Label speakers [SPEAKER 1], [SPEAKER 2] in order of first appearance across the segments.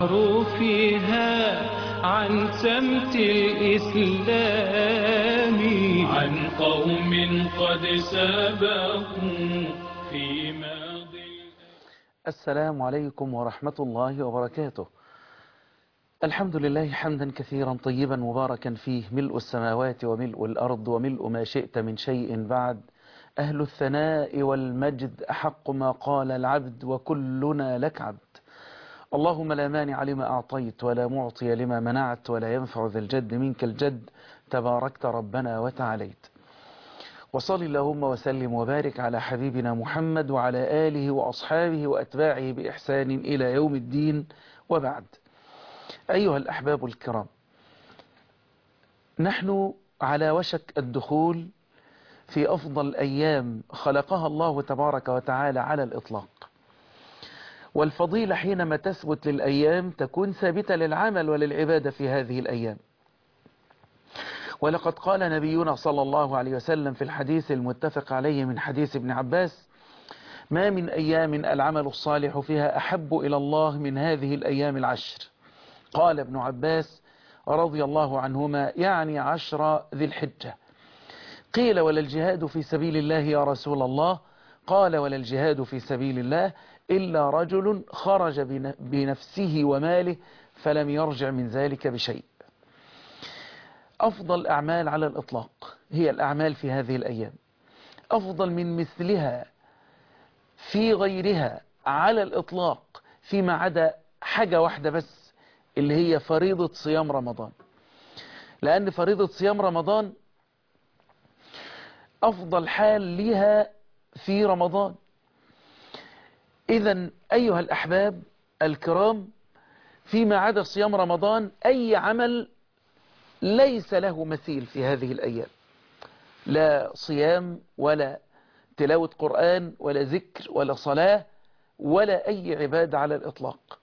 [SPEAKER 1] فيها عن سمت الإسلام عن قوم قد سبقوا في ماضي
[SPEAKER 2] السلام عليكم ورحمة الله وبركاته الحمد لله حمدا كثيرا طيبا مباركا فيه ملء السماوات وملء الأرض وملء ما شئت من شيء بعد أهل الثناء والمجد أحق ما قال العبد وكلنا لك عبد اللهم لا مانع لما أعطيت ولا معطي لما منعت ولا ينفع ذا الجد منك الجد تباركت ربنا وتعاليت وصل اللهم وسلم وبارك على حبيبنا محمد وعلى آله وأصحابه وأتباعه بإحسان إلى يوم الدين وبعد أيها الأحباب الكرام نحن على وشك الدخول في أفضل أيام خلقها الله تبارك وتعالى على الإطلاق والفضيلة حينما تثبت للأيام تكون ثابتة للعمل وللعبادة في هذه الأيام ولقد قال نبينا صلى الله عليه وسلم في الحديث المتفق عليه من حديث ابن عباس ما من أيام العمل الصالح فيها أحب إلى الله من هذه الأيام العشر قال ابن عباس رضي الله عنهما يعني عشر ذي الحجة قيل ولا الجهاد في سبيل الله يا رسول الله قال ولا الجهاد في سبيل الله إلا رجل خرج بنفسه وماله فلم يرجع من ذلك بشيء أفضل أعمال على الإطلاق هي الأعمال في هذه الأيام أفضل من مثلها في غيرها على الإطلاق فيما عدا حاجة واحدة بس اللي هي فريضة صيام رمضان لأن فريضة صيام رمضان أفضل حال لها في رمضان إذا أيها الأحباب الكرام فيما عدا صيام رمضان أي عمل ليس له مثيل في هذه الأيام لا صيام ولا تلاوة قرآن ولا ذكر ولا صلاة ولا أي عبادة على الإطلاق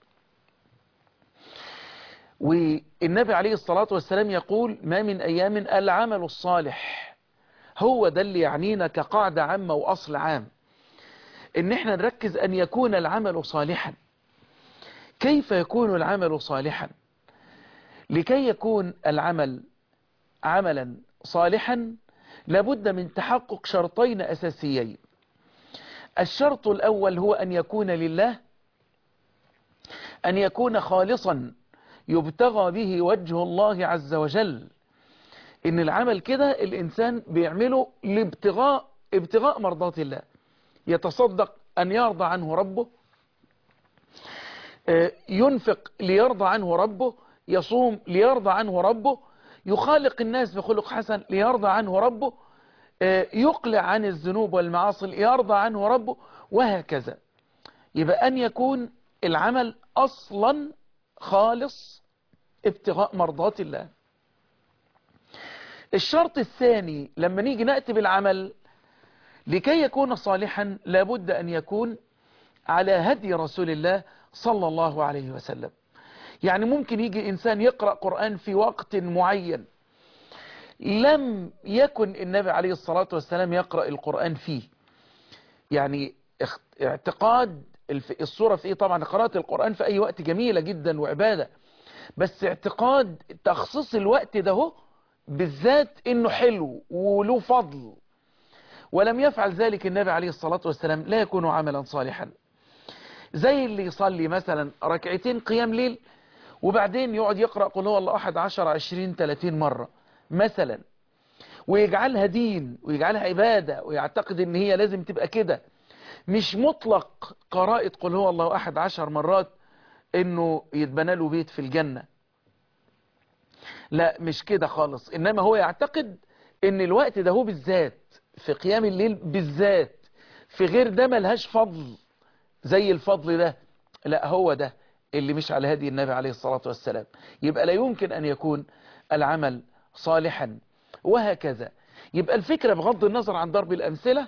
[SPEAKER 2] والنبي عليه الصلاة والسلام يقول ما من أيام العمل الصالح هو ده اللي يعنينا كقاعدة عامة وأصل عام ان احنا نركز ان يكون العمل صالحا كيف يكون العمل صالحا لكي يكون العمل عملا صالحا لابد من تحقق شرطين أساسيين الشرط الأول هو أن يكون لله أن يكون خالصا يبتغى به وجه الله عز وجل إن العمل كده الإنسان بيعمله لابتغاء ابتغاء مرضات الله يتصدق أن يرضى عنه ربه ينفق ليرضى عنه ربه يصوم ليرضى عنه ربه يخالق الناس بخلق حسن ليرضى عنه ربه يقلع عن الذنوب والمعاصي ليرضى عنه ربه وهكذا يبقى أن يكون العمل أصلا خالص ابتغاء مرضات الله الشرط الثاني لما نيجي نأتي بالعمل لكي يكون صالحا لابد أن يكون على هدي رسول الله صلى الله عليه وسلم يعني ممكن يجي إنسان يقرأ قرآن في وقت معين لم يكن النبي عليه الصلاة والسلام يقرأ القرآن فيه يعني اعتقاد الصورة في إيه طبعا قراءة القرآن في أي وقت جميلة جدا وعبادة بس اعتقاد تخصيص الوقت ده هو بالذات انه حلو وله فضل ولم يفعل ذلك النبي عليه الصلاة والسلام لا يكون عملا صالحا زي اللي يصلي مثلا ركعتين قيام ليل وبعدين يقعد يقرأ قل هو الله أحد عشر عشرين تلاتين مرة مثلا ويجعلها دين ويجعلها عبادة ويعتقد ان هي لازم تبقى كده مش مطلق قراءة قل هو الله أحد عشر مرات انه يتبنى له بيت في الجنة لا مش كده خالص انما هو يعتقد ان الوقت ده هو بالذات في قيام الليل بالذات في غير ده ملهاش فضل زي الفضل ده لا هو ده اللي مش على هدي النبي عليه الصلاة والسلام يبقى لا يمكن أن يكون العمل صالحا وهكذا يبقى الفكرة بغض النظر عن ضرب الأمثلة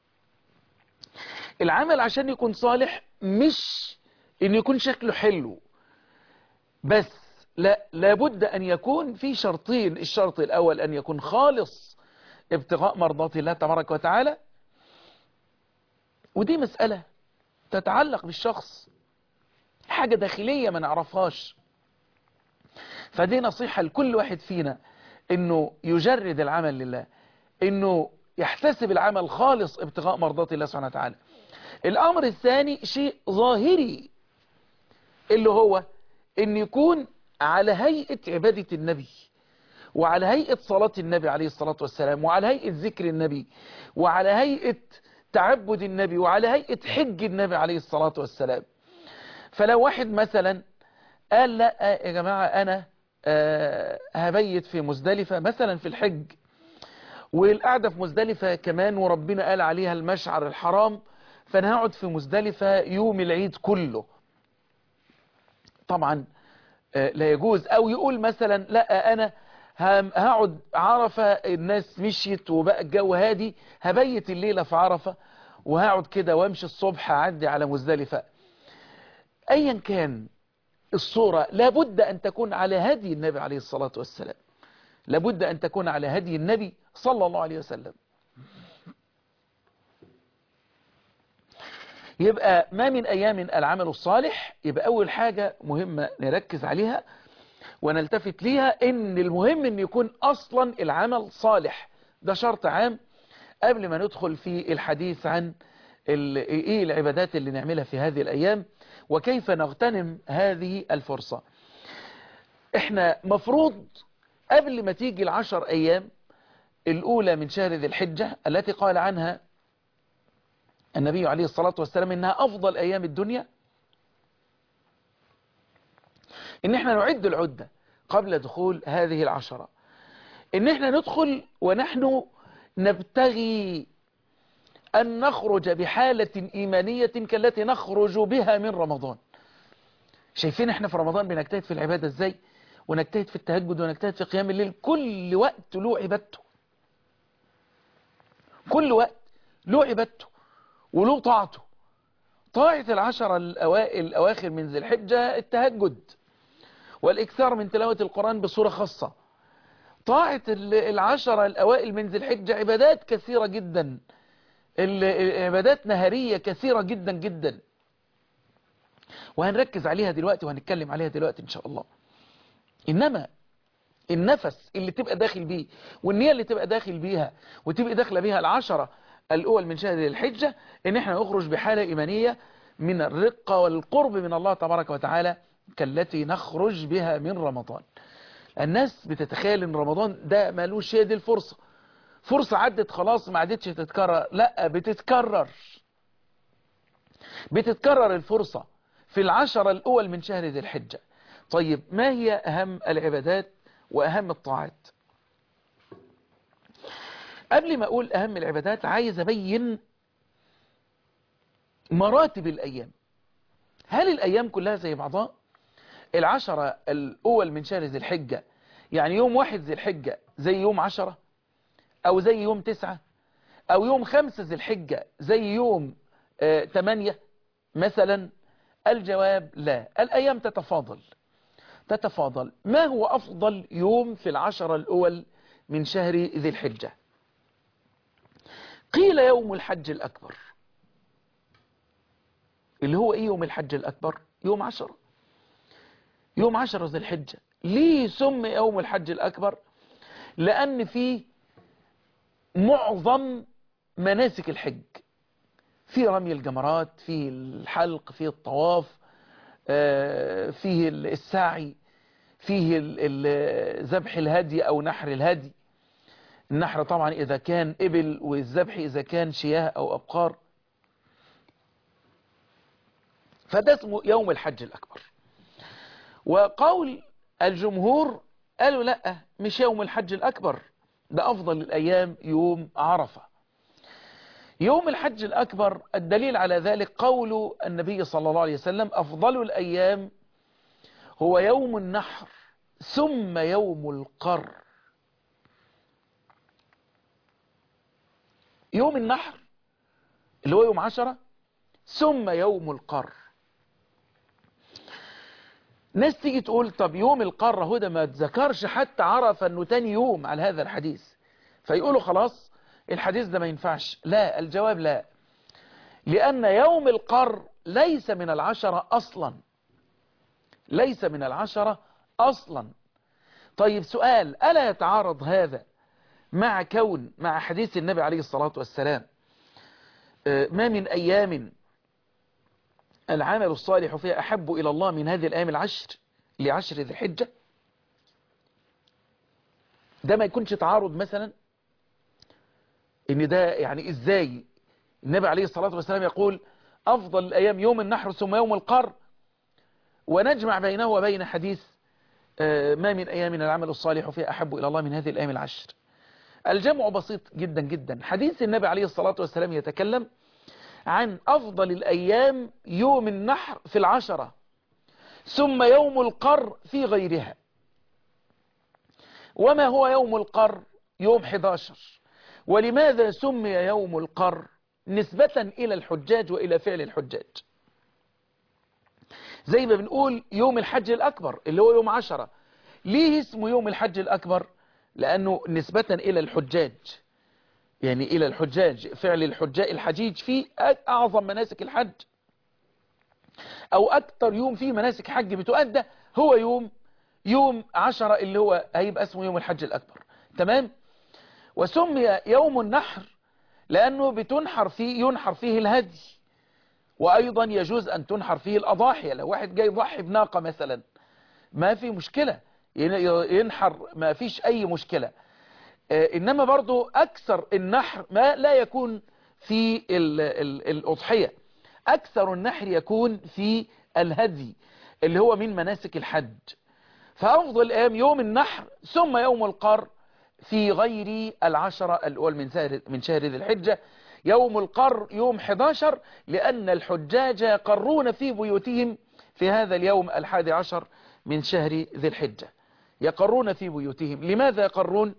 [SPEAKER 2] العمل عشان يكون صالح مش ان يكون شكله حلو بس لا لابد ان يكون في شرطين الشرط الاول ان يكون خالص ابتغاء مرضات الله تبارك وتعالى ودي مسألة تتعلق بالشخص حاجة داخلية ما نعرفهاش فدي نصيحة لكل واحد فينا انه يجرد العمل لله انه يحتسب العمل خالص ابتغاء مرضات الله سبحانه وتعالى الامر الثاني شيء ظاهري اللي هو ان يكون على هيئة عبادة النبي وعلى هيئة صلاة النبي عليه الصلاة والسلام وعلى هيئة ذكر النبي وعلى هيئة تعبد النبي وعلى هيئة حج النبي عليه الصلاة والسلام فلو واحد مثلا قال لا يا جماعة أنا آه هبيت في مزدلفة مثلا في الحج والقعدة في مزدلفة كمان وربنا قال عليها المشعر الحرام فأنا هقعد في مزدلفة يوم العيد كله طبعا آه لا يجوز أو يقول مثلا لا أنا هقعد عرفة الناس مشيت وبقى الجو هادي هبيت الليلة في عرفة وهقعد كده وامشي الصبح اعدي على مزدلفة ايا كان الصورة لابد ان تكون على هدي النبي عليه الصلاة والسلام لابد ان تكون على هدي النبي صلى الله عليه وسلم يبقى ما من ايام العمل الصالح يبقى اول حاجة مهمة نركز عليها ونلتفت ليها ان المهم ان يكون اصلا العمل صالح ده شرط عام قبل ما ندخل في الحديث عن ايه العبادات اللي نعملها في هذه الايام وكيف نغتنم هذه الفرصة احنا مفروض قبل ما تيجي العشر ايام الاولى من شهر ذي الحجة التي قال عنها النبي عليه الصلاة والسلام انها افضل ايام الدنيا ان احنا نعد العدة قبل دخول هذه العشرة ان احنا ندخل ونحن نبتغي ان نخرج بحالة ايمانية كالتي نخرج بها من رمضان شايفين احنا في رمضان بنجتهد في العبادة ازاي ونجتهد في التهجد ونجتهد في قيام الليل كل وقت له عبادته كل وقت له عبادته وله طاعته طاعة العشرة الأوائل الأواخر من ذي الحجة التهجد والإكثار من تلاوة القرآن بصورة خاصة طاعة العشرة الأوائل من ذي الحجة عبادات كثيرة جدا عبادات نهارية كثيرة جدا جدا وهنركز عليها دلوقتي وهنتكلم عليها دلوقتي إن شاء الله إنما النفس اللي تبقى داخل بيه والنية اللي تبقى داخل بيها وتبقى داخله بيها العشرة الأول من شهر الحجة إن احنا نخرج بحالة إيمانية من الرقة والقرب من الله تبارك وتعالى كالتي نخرج بها من رمضان الناس بتتخيل ان رمضان ده مالوش هي دي الفرصة فرصة عدت خلاص ما عادتش تتكرر لا بتتكرر بتتكرر الفرصة في العشرة الأول من شهر ذي الحجة طيب ما هي أهم العبادات وأهم الطاعات قبل ما أقول أهم العبادات عايز أبين مراتب الأيام هل الأيام كلها زي بعضها العشرة الأول من شهر ذي الحجة يعني يوم واحد ذي الحجة زي يوم عشرة أو زي يوم تسعة أو يوم خمسة ذي الحجة زي يوم آه تمانية مثلا الجواب لا الأيام تتفاضل تتفاضل ما هو أفضل يوم في العشرة الأول من شهر ذي الحجة قيل يوم الحج الأكبر اللي هو ايه يوم الحج الأكبر يوم عشرة يوم عشرة ذي الحجة ليه سمي يوم الحج الأكبر لأن فيه معظم مناسك الحج في رمي الجمرات فيه الحلق فيه الطواف فيه السعي فيه ذبح الهدي أو نحر الهدي النحر طبعا إذا كان إبل والذبح إذا كان شياه أو أبقار فده اسمه يوم الحج الأكبر وقول الجمهور قالوا لا مش يوم الحج الأكبر ده أفضل الأيام يوم عرفة يوم الحج الأكبر الدليل على ذلك قول النبي صلى الله عليه وسلم أفضل الأيام هو يوم النحر ثم يوم القر يوم النحر اللي هو يوم عشرة ثم يوم القر ناس تيجي تقول طب يوم القارة هدى ما تذكرش حتى عرف انه تاني يوم على هذا الحديث فيقولوا خلاص الحديث ده ما ينفعش لا الجواب لا لأن يوم القر ليس من العشرة أصلا ليس من العشرة أصلا طيب سؤال ألا يتعارض هذا مع كون مع حديث النبي عليه الصلاة والسلام ما من أيام العمل الصالح فيها أحب إلى الله من هذه الأيام العشر لعشر ذي الحجة ده ما يكونش تعارض مثلا ان ده يعني ازاي النبي عليه الصلاة والسلام يقول افضل الايام يوم النحر ثم يوم القر ونجمع بينه وبين حديث ما من ايام العمل الصالح فيها احب الى الله من هذه الايام العشر الجمع بسيط جدا جدا حديث النبي عليه الصلاة والسلام يتكلم عن افضل الايام يوم النحر في العشرة ثم يوم القر في غيرها وما هو يوم القر يوم 11 ولماذا سمي يوم القر نسبة إلى الحجاج وإلى فعل الحجاج زي ما بنقول يوم الحج الأكبر اللي هو يوم عشرة ليه اسمه يوم الحج الأكبر لأنه نسبة إلى الحجاج يعني إلى الحجاج فعل الحجاج الحجيج في أعظم مناسك الحج أو أكثر يوم فيه مناسك حج بتؤدى هو يوم يوم عشرة اللي هو هيبقى اسمه يوم الحج الأكبر تمام وسمي يوم النحر لأنه بتنحر فيه ينحر فيه الهدي وأيضا يجوز أن تنحر فيه الأضاحية لو واحد جاي يضحي بناقة مثلا ما في مشكلة ينحر ما فيش أي مشكلة إنما برضو أكثر النحر ما لا يكون في ال ال الأضحية أكثر النحر يكون في الهدي اللي هو من مناسك الحج فأفضل الأيام يوم النحر ثم يوم القر في غير العشرة الأول من شهر من شهر ذي الحجة يوم القر يوم 11 لأن الحجاج يقرون في بيوتهم في هذا اليوم الحادي عشر من شهر ذي الحجة يقرون في بيوتهم لماذا يقرون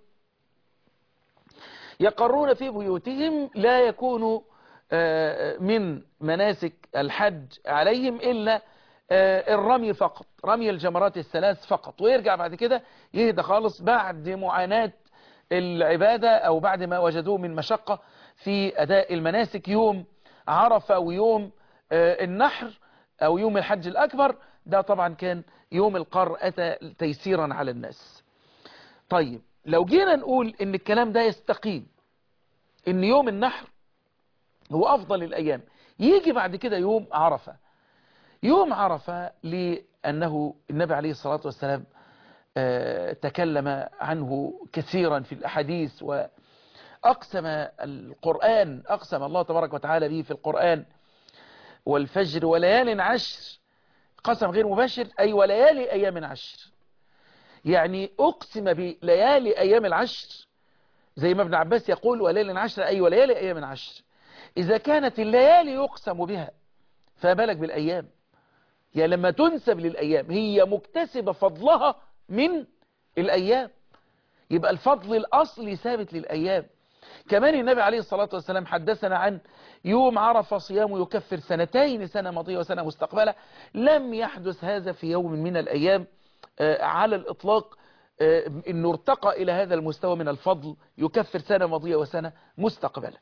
[SPEAKER 2] يقرون في بيوتهم لا يكون من مناسك الحج عليهم إلا الرمي فقط رمي الجمرات الثلاث فقط ويرجع بعد كده يهدى خالص بعد معاناة العبادة أو بعد ما وجدوه من مشقة في أداء المناسك يوم عرفة ويوم النحر أو يوم الحج الأكبر ده طبعا كان يوم القر أتى تيسيرا على الناس طيب لو جينا نقول ان الكلام ده يستقيم ان يوم النحر هو أفضل الأيام يجي بعد كده يوم عرفة يوم عرفة لأنه النبي عليه الصلاة والسلام تكلم عنه كثيرا في الأحاديث وأقسم القرآن أقسم الله تبارك وتعالى به في القرآن والفجر وليال عشر قسم غير مباشر أي وليالي أيام عشر يعني أقسم بليالي أيام العشر زي ما ابن عباس يقول وليال عشر أي وليالي أيام عشر إذا كانت الليالي يقسم بها فبالك بالأيام يعني لما تنسب للأيام هي مكتسبة فضلها من الأيام يبقى الفضل الأصلي ثابت للأيام كمان النبي عليه الصلاة والسلام حدثنا عن يوم عرف صيام يكفر سنتين سنة ماضية وسنة مستقبلة لم يحدث هذا في يوم من الأيام على الإطلاق انه ارتقى الى هذا المستوى من الفضل يكفر سنة ماضية وسنة مستقبلة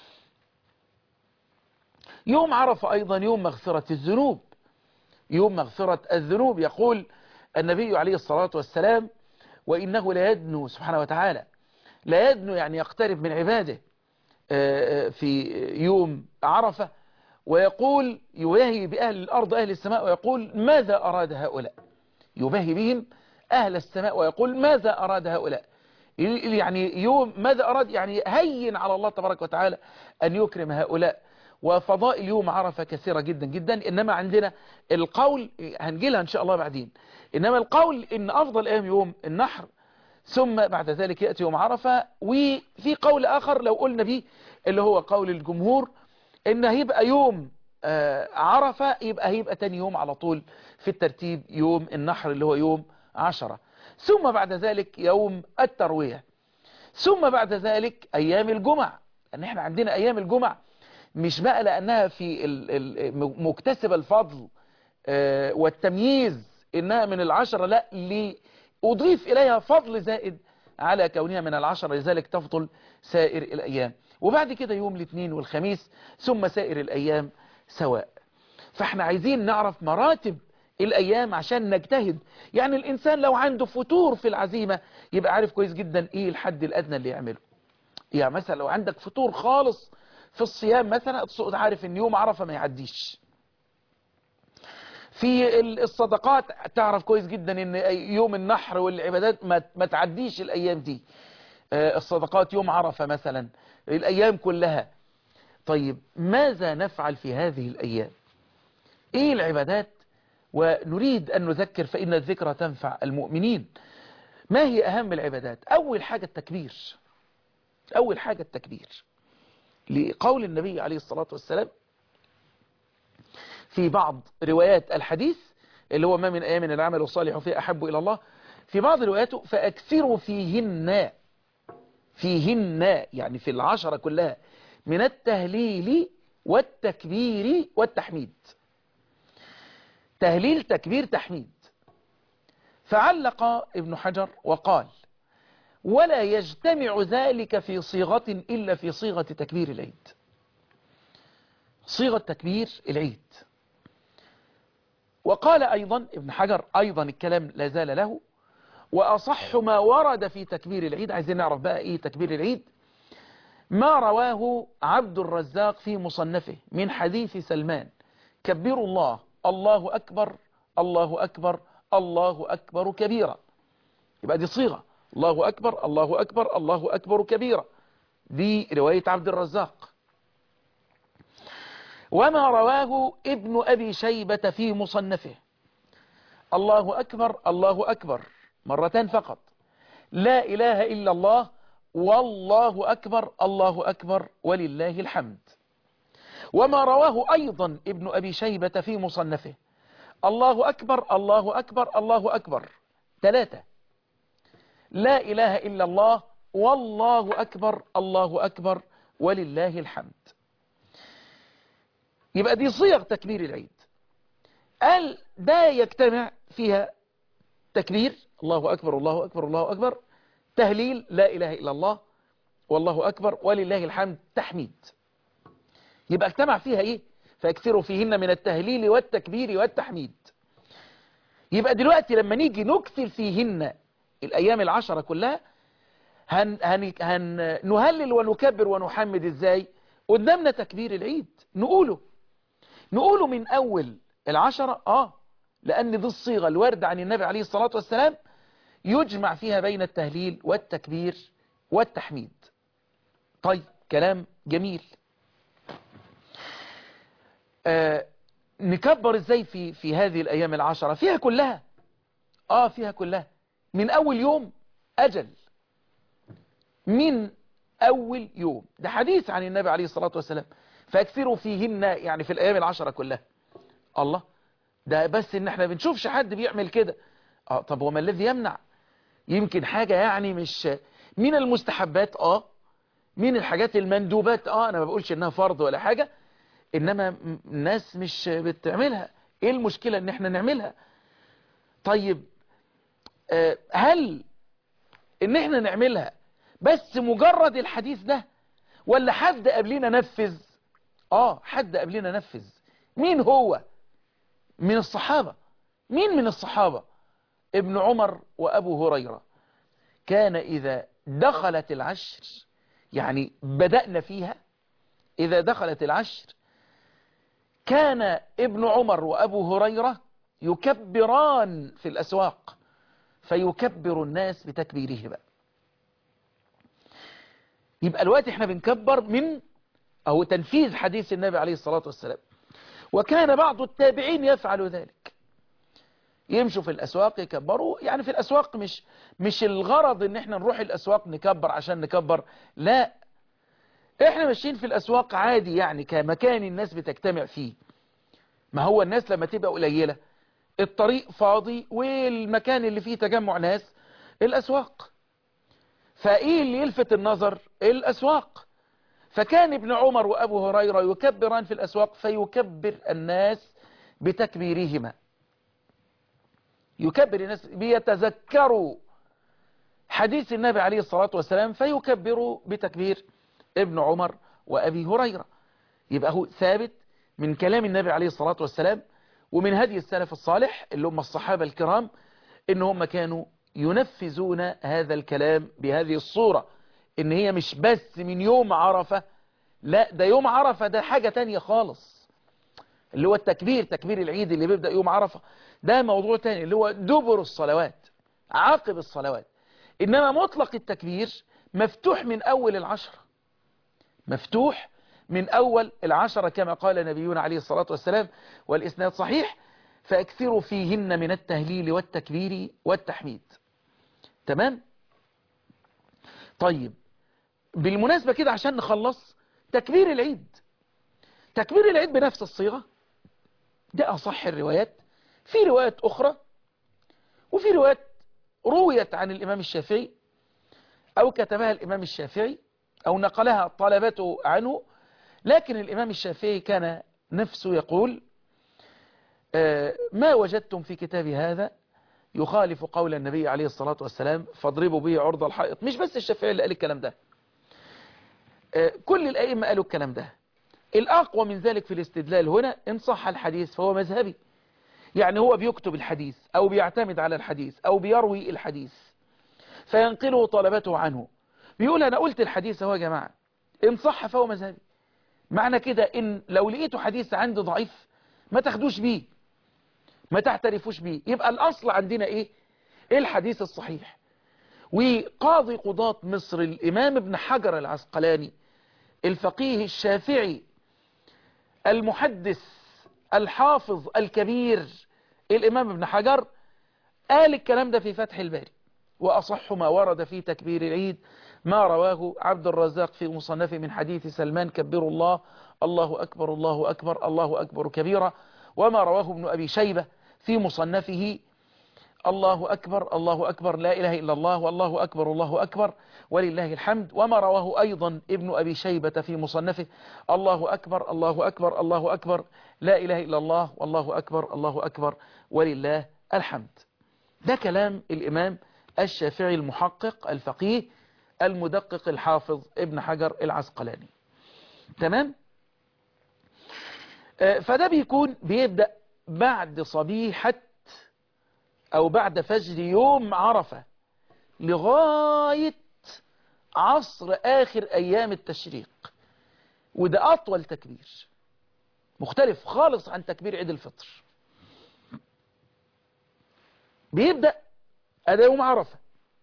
[SPEAKER 2] يوم عرف ايضا يوم مغفرة الذنوب يوم مغفرة الذنوب يقول النبي عليه الصلاة والسلام وإنه لا يدنو سبحانه وتعالى لا يدنو يعني يقترب من عباده في يوم عرفة ويقول يباهي بأهل الأرض أهل السماء ويقول ماذا أراد هؤلاء يباهي بهم أهل السماء ويقول ماذا أراد هؤلاء يعني يوم ماذا أراد يعني هين على الله تبارك وتعالى أن يكرم هؤلاء وفضائل يوم عرفة كثيرة جدا جدا إنما عندنا القول هنجيلها إن شاء الله بعدين إنما القول إن أفضل أيام يوم النحر ثم بعد ذلك يأتي يوم عرفة وفي قول آخر لو قلنا به اللي هو قول الجمهور إن هيبقى يوم عرفة يبقى هيبقى تاني يوم على طول في الترتيب يوم النحر اللي هو يوم عشرة ثم بعد ذلك يوم التروية ثم بعد ذلك أيام الجمع أن احنا عندنا أيام الجمع مش بقى لأنها في مكتسب الفضل والتمييز إنها من العشرة لا لأضيف إليها فضل زائد على كونها من العشرة لذلك تفضل سائر الأيام وبعد كده يوم الاثنين والخميس ثم سائر الأيام سواء فاحنا عايزين نعرف مراتب الأيام عشان نجتهد يعني الإنسان لو عنده فتور في العزيمة يبقى عارف كويس جدا إيه الحد الأدنى اللي يعمله يعني مثلا لو عندك فتور خالص في الصيام مثلا تقعد عارف ان يوم عرفة ما يعديش في الصدقات تعرف كويس جدا ان يوم النحر والعبادات ما, ما تعديش الايام دي الصدقات يوم عرفة مثلا الايام كلها طيب ماذا نفعل في هذه الايام ايه العبادات ونريد ان نذكر فان الذكرى تنفع المؤمنين ما هي اهم العبادات اول حاجة التكبير اول حاجة التكبير لقول النبي عليه الصلاة والسلام في بعض روايات الحديث اللي هو ما من أيام العمل الصالح فيه أحب إلى الله في بعض رواياته فأكثروا فيهن فيهن يعني في العشرة كلها من التهليل والتكبير والتحميد تهليل تكبير تحميد فعلق ابن حجر وقال ولا يجتمع ذلك في صيغة إلا في صيغة تكبير العيد صيغة تكبير العيد وقال أيضا ابن حجر أيضا الكلام لا زال له وأصح ما ورد في تكبير العيد عايزين نعرف بقى إيه تكبير العيد ما رواه عبد الرزاق في مصنفه من حديث سلمان كبروا الله الله أكبر الله أكبر الله أكبر كبيرا يبقى دي صيغة الله أكبر الله أكبر الله أكبر كبيرا دي رواية عبد الرزاق وما رواه ابن أبي شيبة في مصنفه الله أكبر الله أكبر مرتين فقط لا إله إلا الله والله أكبر الله أكبر ولله الحمد وما رواه أيضا ابن أبي شيبة في مصنفه الله أكبر الله أكبر الله أكبر ثلاثة لا إله إلا الله والله أكبر الله أكبر ولله الحمد يبقى دي صيغ تكبير العيد قال ده يجتمع فيها تكبير الله أكبر الله أكبر الله أكبر تهليل لا إله إلا الله والله أكبر ولله الحمد تحميد يبقى اجتمع فيها إيه فاكثروا فيهن من التهليل والتكبير والتحميد يبقى دلوقتي لما نيجي نكثر فيهن الأيام العشرة كلها هن هن هن نهلل ونكبر ونحمد ازاي قدامنا تكبير العيد نقوله نقوله من أول العشرة آه لأن دي الصيغة الواردة عن النبي عليه الصلاة والسلام يجمع فيها بين التهليل والتكبير والتحميد طيب كلام جميل آه نكبر ازاي في في هذه الأيام العشرة فيها كلها آه فيها كلها من أول يوم أجل من أول يوم ده حديث عن النبي عليه الصلاة والسلام فاكثروا فيهن يعني في الأيام العشرة كلها الله ده بس ان احنا بنشوفش حد بيعمل كده اه طب وما الذي يمنع يمكن حاجة يعني مش من المستحبات اه من الحاجات المندوبات اه انا ما بقولش انها فرض ولا حاجة انما الناس مش بتعملها ايه المشكلة ان احنا نعملها طيب آه هل ان احنا نعملها بس مجرد الحديث ده ولا حد قبلنا نفذ اه حد قبلنا نفذ مين هو من الصحابة مين من الصحابة ابن عمر وابو هريرة كان اذا دخلت العشر يعني بدأنا فيها اذا دخلت العشر كان ابن عمر وابو هريرة يكبران في الاسواق فيكبر الناس بتكبيرهما يبقى الوقت احنا بنكبر من او تنفيذ حديث النبي عليه الصلاة والسلام وكان بعض التابعين يفعل ذلك يمشوا في الاسواق يكبروا يعني في الاسواق مش مش الغرض ان احنا نروح الاسواق نكبر عشان نكبر لا احنا ماشيين في الاسواق عادي يعني كمكان الناس بتجتمع فيه ما هو الناس لما تبقى قليلة الطريق فاضي والمكان اللي فيه تجمع ناس الاسواق فايه اللي يلفت النظر الاسواق فكان ابن عمر وابو هريرة يكبران في الاسواق فيكبر الناس بتكبيرهما يكبر الناس بيتذكروا حديث النبي عليه الصلاة والسلام فيكبروا بتكبير ابن عمر وابي هريرة يبقى هو ثابت من كلام النبي عليه الصلاة والسلام ومن هدي السلف الصالح اللي هم الصحابة الكرام ان هم كانوا ينفذون هذا الكلام بهذه الصورة ان هي مش بس من يوم عرفة لا ده يوم عرفة ده حاجة تانية خالص اللي هو التكبير تكبير العيد اللي بيبدأ يوم عرفة ده موضوع تاني اللي هو دبر الصلوات عقب الصلوات إنما مطلق التكبير مفتوح من أول العشرة مفتوح من أول العشرة كما قال نبينا عليه الصلاة والسلام والإسناد صحيح فأكثروا فيهن من التهليل والتكبير والتحميد تمام طيب بالمناسبة كده عشان نخلص تكبير العيد تكبير العيد بنفس الصيغة ده أصح الروايات في روايات أخرى وفي روايات رويت عن الإمام الشافعي أو كتبها الإمام الشافعي أو نقلها طلبته عنه لكن الإمام الشافعي كان نفسه يقول ما وجدتم في كتاب هذا يخالف قول النبي عليه الصلاة والسلام فاضربوا به عرض الحائط مش بس الشافعي اللي قال الكلام ده كل الأئمة قالوا الكلام ده الأقوى من ذلك في الاستدلال هنا إن صح الحديث فهو مذهبي يعني هو بيكتب الحديث أو بيعتمد على الحديث أو بيروي الحديث فينقله طلبته عنه بيقول أنا قلت الحديث هو يا جماعة إن صح فهو مذهبي معنى كده إن لو لقيته حديث عندي ضعيف ما تاخدوش بيه ما تعترفوش بيه يبقى الأصل عندنا إيه إيه الحديث الصحيح وقاضي قضاة مصر الإمام ابن حجر العسقلاني الفقيه الشافعي المحدث الحافظ الكبير الإمام ابن حجر قال الكلام ده في فتح الباري وأصح ما ورد في تكبير العيد ما رواه عبد الرزاق في مصنفه من حديث سلمان كبر الله الله أكبر الله أكبر الله أكبر كبيرا وما رواه ابن أبي شيبة في مصنفه الله أكبر الله أكبر لا إله إلا الله والله أكبر الله أكبر ولله الحمد وما رواه أيضا ابن أبي شيبة في مصنفه الله أكبر الله أكبر الله أكبر لا إله إلا الله والله أكبر الله أكبر ولله الحمد ده كلام الإمام الشافعي المحقق الفقيه المدقق الحافظ ابن حجر العسقلاني تمام فده بيكون بيبدأ بعد صبيحة أو بعد فجر يوم عرفة لغاية عصر آخر أيام التشريق وده أطول تكبير مختلف خالص عن تكبير عيد الفطر بيبدأ أدا يوم عرفة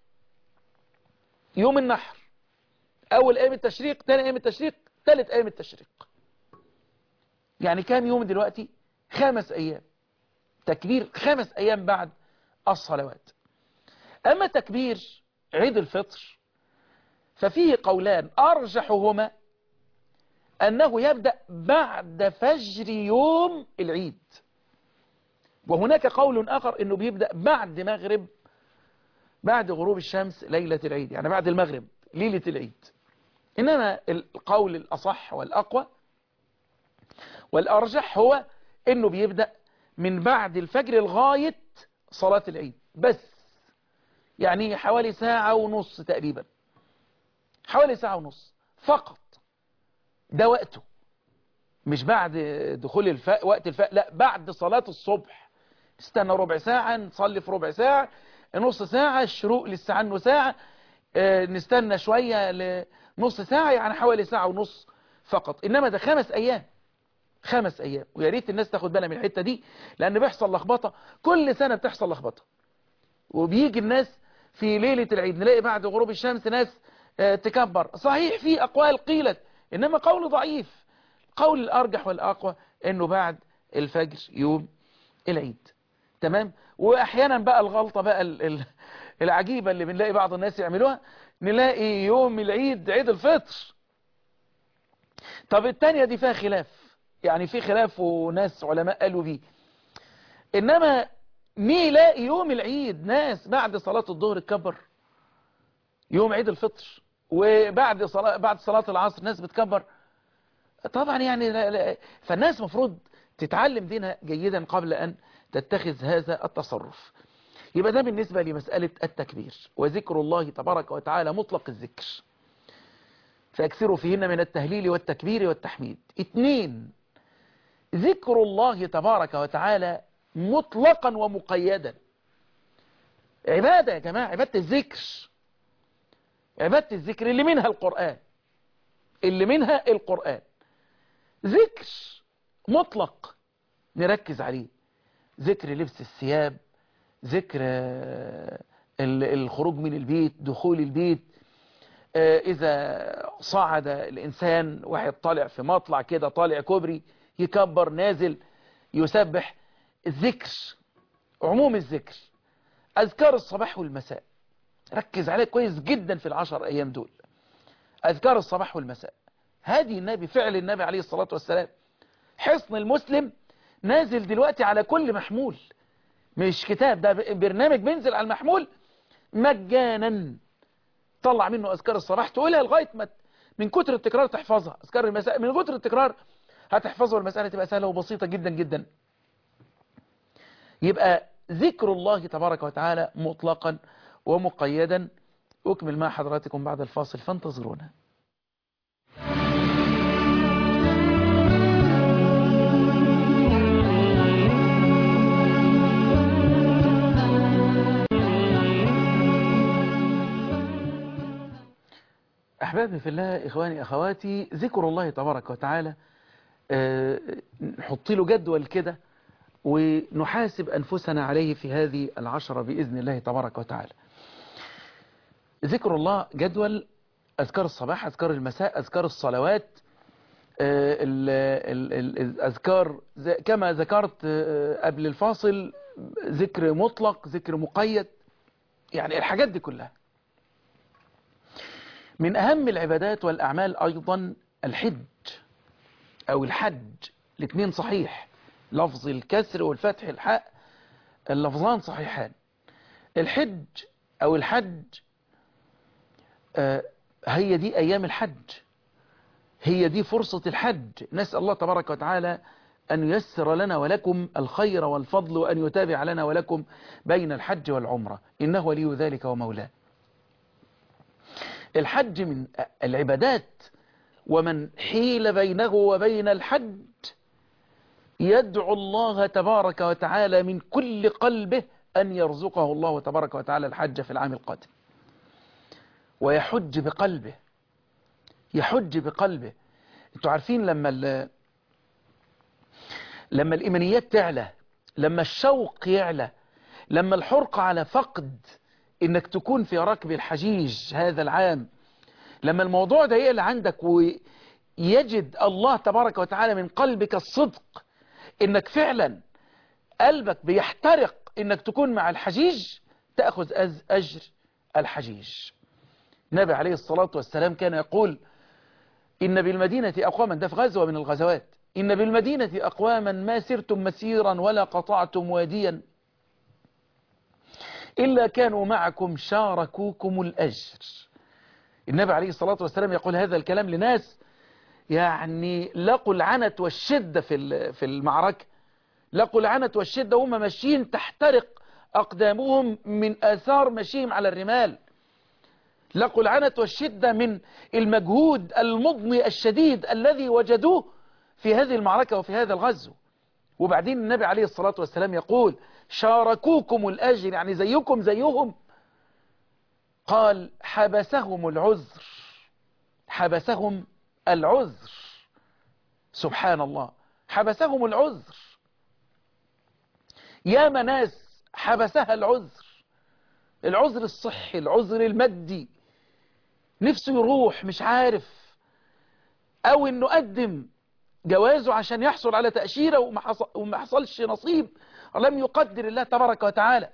[SPEAKER 2] يوم النحر أول أيام التشريق تاني أيام التشريق ثالث أيام التشريق يعني كام يوم دلوقتي خمس أيام تكبير خمس أيام بعد الصلوات أما تكبير عيد الفطر ففيه قولان أرجحهما أنه يبدأ بعد فجر يوم العيد وهناك قول آخر أنه بيبدأ بعد مغرب بعد غروب الشمس ليلة العيد يعني بعد المغرب ليلة العيد إنما القول الأصح والأقوى والأرجح هو أنه بيبدأ من بعد الفجر لغاية صلاة العيد بس يعني حوالي ساعة ونص تقريبا حوالي ساعة ونص فقط ده وقته مش بعد دخول الفاء وقت الفاء لا بعد صلاة الصبح استنى ربع ساعة نصلي في ربع ساعة نص ساعة الشروق لسه عنه ساعة اه نستنى شوية لنص ساعة يعني حوالي ساعة ونص فقط إنما ده خمس أيام خمس أيام ويا ريت الناس تاخد بالها من الحتة دي لأن بيحصل لخبطة كل سنة بتحصل لخبطة وبيجي الناس في ليلة العيد نلاقي بعد غروب الشمس ناس اه تكبر صحيح في أقوال قيلت إنما قول ضعيف قول الأرجح والأقوى إنه بعد الفجر يوم العيد تمام وأحيانا بقى الغلطة بقى العجيبة اللي بنلاقي بعض الناس يعملوها نلاقي يوم العيد عيد الفطر طب التانية دي فيها خلاف يعني في خلاف وناس علماء قالوا بيه إنما نلاقي يوم العيد ناس بعد صلاة الظهر تكبر يوم عيد الفطر وبعد صلاة بعد صلاة العصر ناس بتكبر طبعا يعني لا لا فالناس مفروض تتعلم دينها جيدا قبل أن تتخذ هذا التصرف يبقى ده بالنسبة لمسألة التكبير وذكر الله تبارك وتعالى مطلق الذكر فأكثروا فيهن من التهليل والتكبير والتحميد اثنين ذكر الله تبارك وتعالى مطلقا ومقيدا عبادة يا جماعة عبادة الذكر عبادة الذكر اللي منها القرآن اللي منها القرآن ذكر مطلق نركز عليه ذكر لبس الثياب ذكر الخروج من البيت دخول البيت إذا صعد الإنسان واحد طالع في مطلع كده طالع كوبري يكبر نازل يسبح الذكر عموم الذكر أذكار الصباح والمساء ركز عليه كويس جدا في العشر أيام دول أذكار الصباح والمساء هذه النبي فعل النبي عليه الصلاة والسلام حصن المسلم نازل دلوقتي على كل محمول مش كتاب ده برنامج بينزل على المحمول مجانا طلع منه أذكار الصباح تقولها لغاية ما من كتر التكرار تحفظها أذكار المساء من كتر التكرار هتحفظها والمسألة تبقى سهلة وبسيطة جدا جدا يبقى ذكر الله تبارك وتعالى مطلقا ومقيدا أكمل مع حضراتكم بعد الفاصل فانتظرونا أحبابي في الله إخواني أخواتي ذكر الله تبارك وتعالى أه نحط له جدول كده ونحاسب أنفسنا عليه في هذه العشرة بإذن الله تبارك وتعالى ذكر الله جدول أذكار الصباح أذكار المساء أذكار الصلوات الأذكار كما ذكرت قبل الفاصل ذكر مطلق ذكر مقيد يعني الحاجات دي كلها من أهم العبادات والأعمال أيضا الحج أو الحج الاثنين صحيح لفظ الكسر والفتح الحاء اللفظان صحيحان الحج أو الحج هي دي أيام الحج هي دي فرصة الحج نسأل الله تبارك وتعالى أن ييسر لنا ولكم الخير والفضل وأن يتابع لنا ولكم بين الحج والعمرة إنه ولي ذلك ومولاه الحج من العبادات ومن حيل بينه وبين الحج يدعو الله تبارك وتعالى من كل قلبه أن يرزقه الله تبارك وتعالى الحج في العام القادم ويحج بقلبه يحج بقلبه انتوا عارفين لما ال... لما الإيمانيات تعلى لما الشوق يعلى لما الحرقة على فقد انك تكون في ركب الحجيج هذا العام لما الموضوع ده يقل عندك ويجد الله تبارك وتعالى من قلبك الصدق انك فعلا قلبك بيحترق انك تكون مع الحجيج تأخذ أجر الحجيج النبي عليه الصلاة والسلام كان يقول إن بالمدينة أقواما ده في غزوة من الغزوات إن بالمدينة أقواما ما سرتم مسيرا ولا قطعتم واديا إلا كانوا معكم شاركوكم الأجر النبي عليه الصلاة والسلام يقول هذا الكلام لناس يعني لقوا العنت والشدة في في المعركة لقوا العنت والشدة وهم ماشيين تحترق أقدامهم من آثار مشيهم على الرمال لقوا العنت والشدة من المجهود المضني الشديد الذي وجدوه في هذه المعركة وفي هذا الغزو وبعدين النبي عليه الصلاة والسلام يقول شاركوكم الأجر يعني زيكم زيهم قال حبسهم العذر حبسهم العذر سبحان الله حبسهم العذر يا مناس حبسها العذر العذر الصحي العذر المادي نفسه يروح مش عارف او انه قدم جوازه عشان يحصل على تأشيرة وما, حصل وما حصلش نصيب لم يقدر الله تبارك وتعالى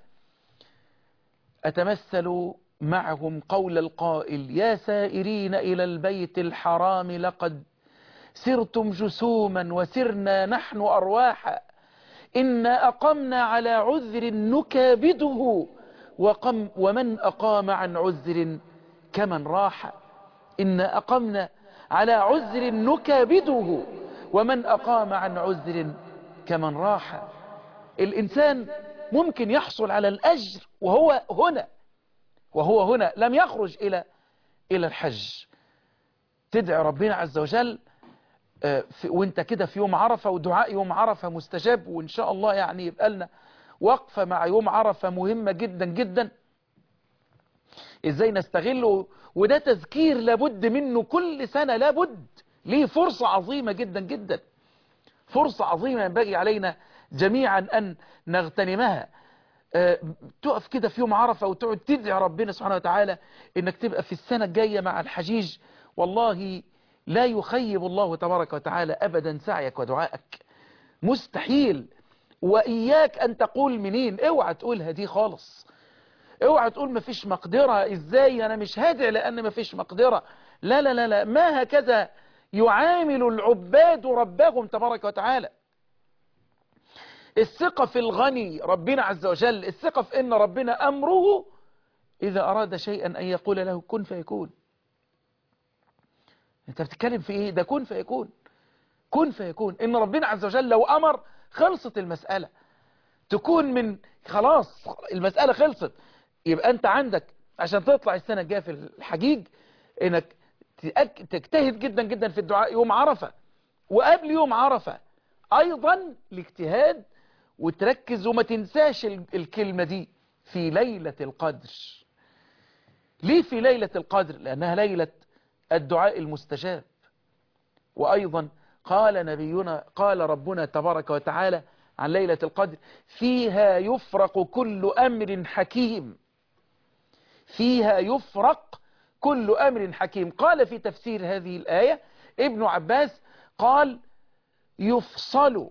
[SPEAKER 2] أتمثل معهم قول القائل يا سائرين إلى البيت الحرام لقد سرتم جسوما وسرنا نحن أرواحا إنا أقمنا على عذر نكابده وقم ومن أقام عن عذر كمن راح إنا أقمنا على عذر نكابده ومن أقام عن عذر كمن راح الإنسان ممكن يحصل على الأجر وهو هنا وهو هنا لم يخرج إلى إلى الحج تدعي ربنا عز وجل آه، في- وانت كده في يوم عرفة ودعاء يوم عرفة مستجاب وان شاء الله يعني يبقى لنا وقفة مع يوم عرفة مهمة جدا جدا ازاي نستغله وده تذكير لابد منه كل سنة لابد ليه فرصة عظيمة جدا جدا فرصة عظيمة ينبغي علينا جميعا أن نغتنمها آه، تقف كده في يوم عرفة وتقعد تدعي ربنا سبحانه وتعالى انك تبقى في السنة الجاية مع الحجيج والله لا يخيب الله تبارك وتعالى ابدا سعيك ودعائك مستحيل واياك ان تقول منين اوعى تقولها دي خالص اوعى تقول مفيش مقدرة ازاي انا مش هادع لان مفيش مقدرة لا لا لا لا ما هكذا يعامل العباد ربهم تبارك وتعالى الثقة في الغني ربنا عز وجل الثقة في ان ربنا امره اذا اراد شيئا ان يقول له كن فيكون انت بتتكلم في ايه ده كن فيكون كن فيكون ان ربنا عز وجل لو امر خلصت المسألة تكون من خلاص المسألة خلصت يبقى انت عندك عشان تطلع السنة الجاية في الحجيج انك تأك- تجتهد جدا جدا في الدعاء يوم عرفة وقبل يوم عرفة ايضا الاجتهاد وتركز وما تنساش ال- الكلمة دي في ليلة القدر ليه في ليلة القدر لأنها ليلة الدعاء المستجاب وأيضا قال نبينا قال ربنا تبارك وتعالى عن ليلة القدر فيها يفرق كل أمر حكيم فيها يفرق كل أمر حكيم قال في تفسير هذه الآية ابن عباس قال يفصل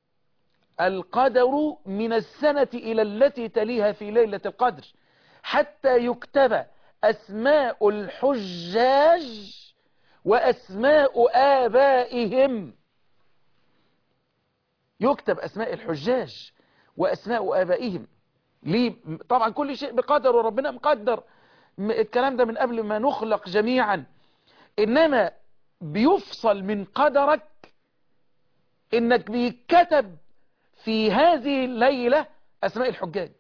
[SPEAKER 2] القدر من السنة إلى التي تليها في ليلة القدر حتى يكتب أسماء الحجاج وأسماء آبائهم يكتب أسماء الحجاج وأسماء آبائهم ليه طبعا كل شيء بقدر وربنا مقدر م- الكلام ده من قبل ما نخلق جميعا إنما بيفصل من قدرك إنك بيتكتب في هذه الليلة أسماء الحجاج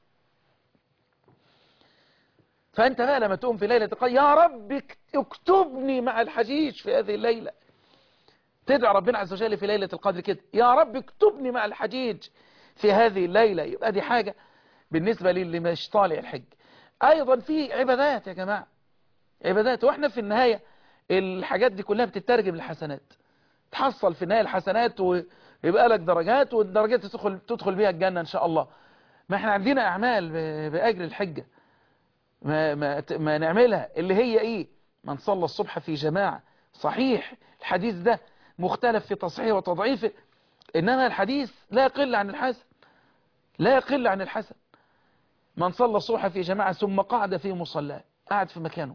[SPEAKER 2] فأنت بقى لما تقوم في ليلة القدر يا رب اك- اكتبني مع الحجيج في هذه الليلة تدعى ربنا عز وجل في ليلة القدر كده يا رب اكتبني مع الحجيج في هذه الليلة يبقى دي حاجة بالنسبة للي مش طالع الحج أيضا في عبادات يا جماعة عبادات واحنا في النهاية الحاجات دي كلها بتترجم لحسنات تحصل في النهاية الحسنات ويبقى لك درجات والدرجات تدخل تدخل بيها الجنة إن شاء الله ما احنا عندنا أعمال ب- بأجر الحجة ما, ما, ت- ما نعملها اللي هي ايه من صلى الصبح في جماعة صحيح الحديث ده مختلف في تصحيحه وتضعيفه انما الحديث لا يقل عن الحسن لا يقل عن الحسن من صلى الصبح في جماعة ثم قعد في مصلاه قعد في مكانه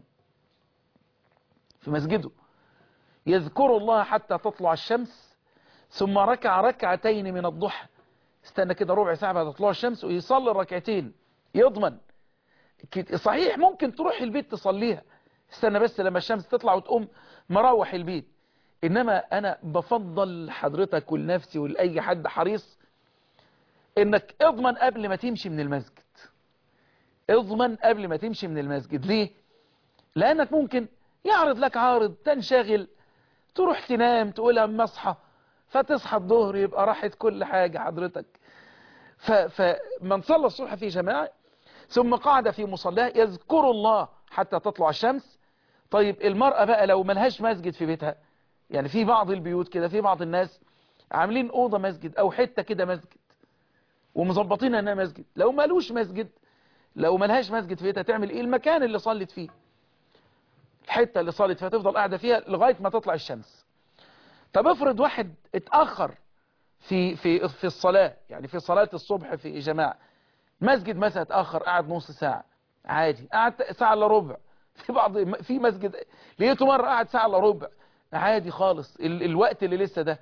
[SPEAKER 2] في مسجده يذكر الله حتى تطلع الشمس ثم ركع ركعتين من الضحى استنى كده ربع ساعة بعد طلوع الشمس ويصلي الركعتين يضمن كت- صحيح ممكن تروح البيت تصليها استنى بس لما الشمس تطلع وتقوم مروح البيت انما انا بفضل حضرتك ولنفسي ولأي حد حريص انك اضمن قبل ما تمشي من المسجد اضمن قبل ما تمشي من المسجد ليه لانك ممكن يعرض لك عارض تنشغل تروح تنام تقول اما اصحى فتصحى الظهر يبقى راحت كل حاجة حضرتك ف- فمن صلى الصبح في جماعة ثم قعد في مصلاه يذكر الله حتى تطلع الشمس طيب المرأة بقى لو ملهاش مسجد في بيتها يعني في بعض البيوت كده في بعض الناس عاملين أوضة مسجد أو حتة كده مسجد ومظبطين انها مسجد لو مالوش مسجد لو ملهاش مسجد في بيتها تعمل ايه المكان اللي صلت فيه الحتة اللي صلت فيها تفضل قاعدة فيها لغاية ما تطلع الشمس طب افرض واحد اتأخر في في في الصلاة يعني في صلاة الصبح في جماعة مسجد مثلا اتأخر قعد نص ساعة عادي قعد ساعة الا ربع في بعض في مسجد لقيته مرة قعد ساعة الا ربع عادي خالص ال الوقت اللي لسه ده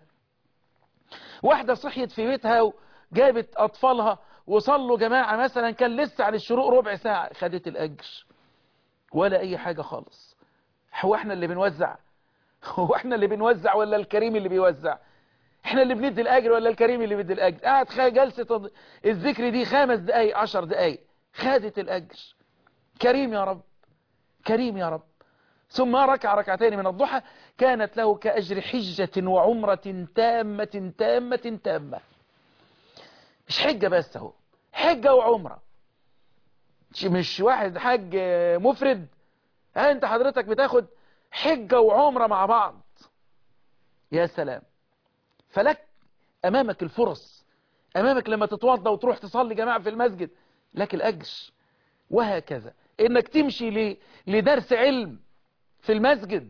[SPEAKER 2] واحدة صحيت في بيتها وجابت أطفالها وصلوا جماعة مثلا كان لسه على الشروق ربع ساعة خدت الأجر ولا أي حاجة خالص هو احنا اللي بنوزع هو احنا اللي بنوزع ولا الكريم اللي بيوزع احنا اللي بندي الأجر ولا الكريم اللي بيدي الأجر قاعد خ- جلسة الذكر دي خمس دقايق عشر دقايق خدت الأجر كريم يا رب كريم يا رب ثم ركع ركعتين من الضحى كانت له كأجر حجة وعمرة تامة تامة تامة مش حجة بس اهو حجة وعمرة مش- مش واحد حج مفرد ها انت حضرتك بتاخد حجة وعمرة مع بعض يا سلام فلك امامك الفرص امامك لما تتوضى وتروح تصلي جماعة في المسجد لك الاجر وهكذا انك تمشي ل- لدرس علم في المسجد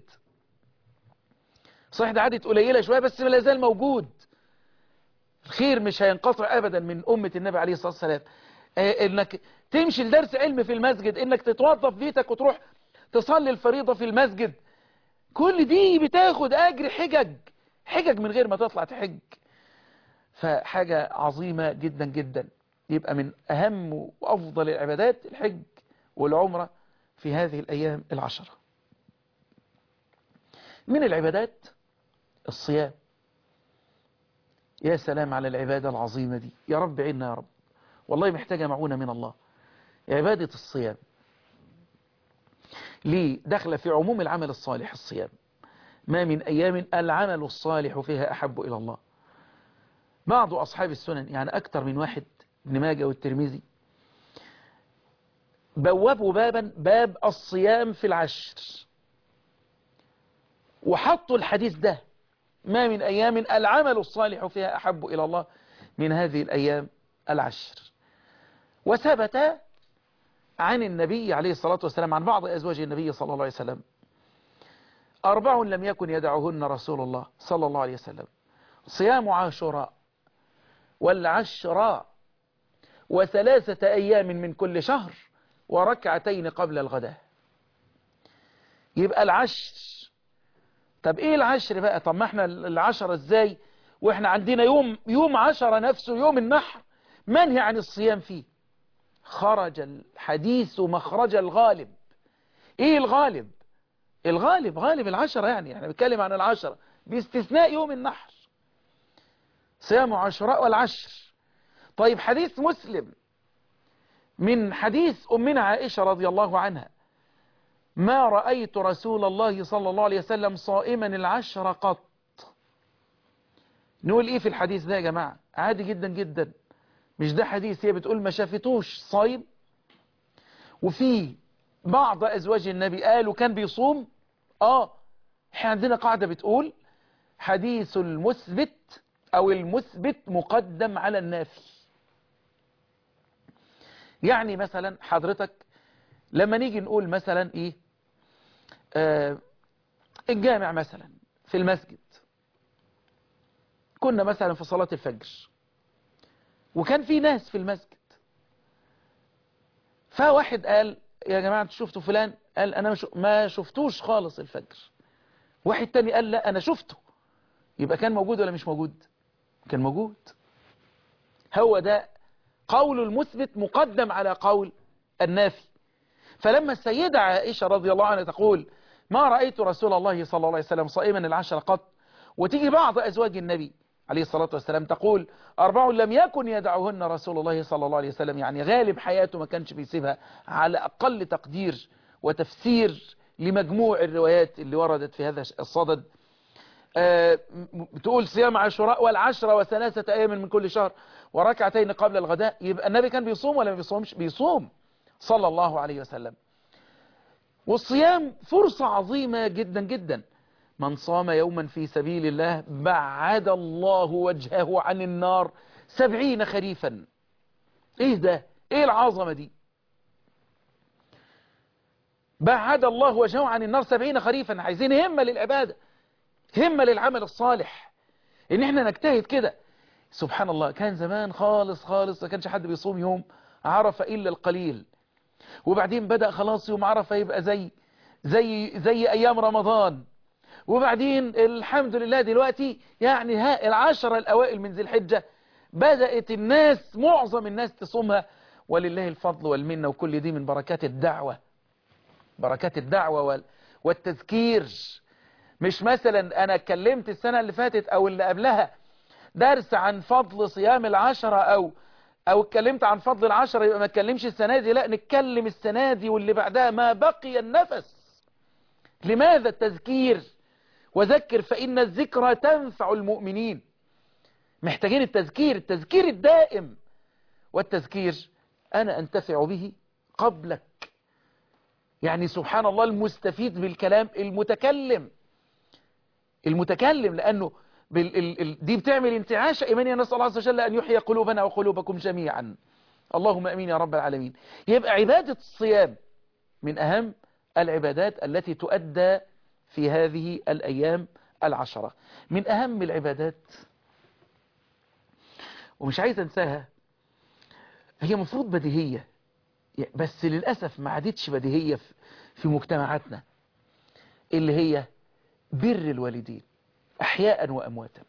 [SPEAKER 2] صحيح ده عادت قليلة شوية بس لا زال موجود الخير مش هينقطع ابدا من امة النبي عليه الصلاة والسلام آه، انك تمشي لدرس علم في المسجد انك تتوظف بيتك وتروح تصلي الفريضة في المسجد كل دي بتاخد اجر حجج حجج من غير ما تطلع تحج فحاجة عظيمة جدا جدا يبقى من اهم وافضل العبادات الحج والعمرة في هذه الايام العشرة من العبادات الصيام يا سلام على العبادة العظيمة دي يا رب عنا يا رب والله محتاجة معونة من الله عبادة الصيام ليه دخل في عموم العمل الصالح الصيام ما من أيام العمل الصالح فيها أحب إلى الله بعض أصحاب السنن يعني أكثر من واحد ابن ماجه والترمذي بوابوا بابا باب الصيام في العشر وحطوا الحديث ده ما من أيام العمل الصالح فيها أحب إلى الله من هذه الأيام العشر وثبت عن النبي عليه الصلاة والسلام عن بعض أزواج النبي صلى الله عليه وسلم أربع لم يكن يدعهن رسول الله صلى الله عليه وسلم صيام عاشوراء والعشراء وثلاثة أيام من كل شهر وركعتين قبل الغداء يبقى العشر طب ايه العشر بقى طب ما احنا العشرة ازاي واحنا عندنا يوم يوم عشرة نفسه يوم النحر منهي عن الصيام فيه خرج الحديث مخرج الغالب ايه الغالب الغالب غالب العشرة يعني احنا بنتكلم عن العشرة باستثناء يوم النحر صيام عاشوراء والعشر طيب حديث مسلم من حديث أمنا عائشة رضي الله عنها ما رأيت رسول الله صلى الله عليه وسلم صائما العشر قط نقول ايه في الحديث ده يا جماعة عادي جدا جدا مش ده حديث هي بتقول ما شافتوش صايم وفي بعض أزواج النبي قالوا كان بيصوم اه احنا عندنا قاعدة بتقول حديث المثبت او المثبت مقدم على النافي يعني مثلا حضرتك لما نيجي نقول مثلا ايه آه الجامع مثلا في المسجد كنا مثلا في صلاة الفجر وكان في ناس في المسجد فواحد قال يا جماعة انتوا شفتوا فلان قال انا مش ما شفتوش خالص الفجر واحد تاني قال لا انا شفته يبقى كان موجود ولا مش موجود كان موجود هو ده قول المثبت مقدم على قول النافي فلما السيدة عائشة رضي الله عنها تقول ما رأيت رسول الله صلى الله عليه وسلم صائما العشر قط وتيجي بعض أزواج النبي عليه الصلاة والسلام تقول أربع لم يكن يدعوهن رسول الله صلى الله عليه وسلم يعني غالب حياته ما كانش بيسيبها على أقل تقدير وتفسير لمجموع الروايات اللي وردت في هذا الصدد آه بتقول صيام عاشوراء والعشرة وثلاثة أيام من كل شهر وركعتين قبل الغداء يبقى النبي كان بيصوم ولا ما بيصومش بيصوم صلى الله عليه وسلم والصيام فرصة عظيمة جدا جدا من صام يوما في سبيل الله بعد الله وجهه عن النار سبعين خريفا ايه ده ايه العظمة دي بعد الله وجهه عن النار سبعين خريفا عايزين همة للعبادة همة للعمل الصالح ان احنا نجتهد كده سبحان الله كان زمان خالص خالص ما كانش حد بيصوم يوم عرف الا القليل وبعدين بدأ خلاص يوم عرفة يبقى زي زي زي ايام رمضان وبعدين الحمد لله دلوقتي يعني ها العشرة الاوائل من ذي الحجة بدأت الناس معظم الناس تصومها ولله الفضل والمنة وكل دي من بركات الدعوة بركات الدعوة والتذكير مش مثلا انا اتكلمت السنة اللي فاتت او اللي قبلها درس عن فضل صيام العشرة او او اتكلمت عن فضل العشرة يبقى ما اتكلمش السنة دي لا نتكلم السنة دي واللي بعدها ما بقي النفس لماذا التذكير وذكر فإن الذكرى تنفع المؤمنين محتاجين التذكير التذكير الدائم والتذكير أنا أنتفع به قبلك يعني سبحان الله المستفيد بالكلام المتكلم المتكلم لأنه بال ال ال دي بتعمل انتعاش إيمانية نسأل الله عز وجل أن يحيي قلوبنا وقلوبكم جميعا اللهم أمين يا رب العالمين يبقى عبادة الصيام من أهم العبادات التي تؤدى في هذه الأيام العشرة من أهم العبادات ومش عايز أنساها هي مفروض بديهية بس للأسف ما عادتش بديهية في مجتمعاتنا اللي هي بر الوالدين أحياء وأمواتا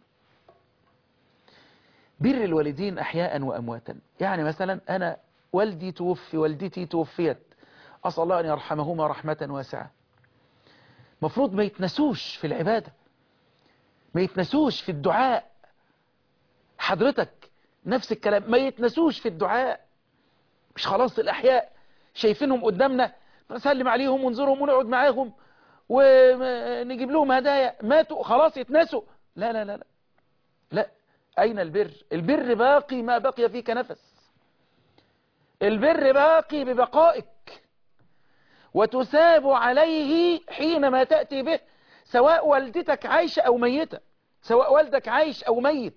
[SPEAKER 2] بر الوالدين أحياء وأمواتا يعني مثلا أنا والدي توفي والدتي توفيت أسأل الله أن يرحمهما رحمة واسعة مفروض ما يتنسوش في العبادة ما يتنسوش في الدعاء حضرتك نفس الكلام ما يتنسوش في الدعاء مش خلاص الأحياء شايفينهم قدامنا نسلم عليهم ونزورهم ونقعد معاهم ونجيب لهم هدايا ماتوا خلاص يتنسوا لا لا لا لا لا أين البر البر باقي ما بقي فيك نفس البر باقي ببقائك وتساب عليه حينما تأتي به سواء والدتك عايشة أو ميتة سواء والدك عايش أو ميت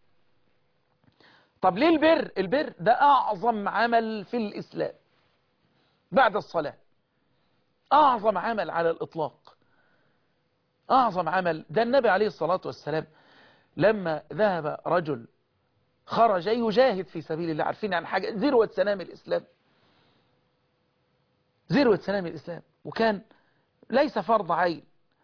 [SPEAKER 2] طب ليه البر البر ده أعظم عمل في الإسلام بعد الصلاة أعظم عمل على الإطلاق أعظم عمل ده النبي عليه الصلاة والسلام لما ذهب رجل خرج يجاهد في سبيل الله عارفين عن حاجة ذروة سنام الإسلام ذروة سنام الإسلام وكان ليس فرض عين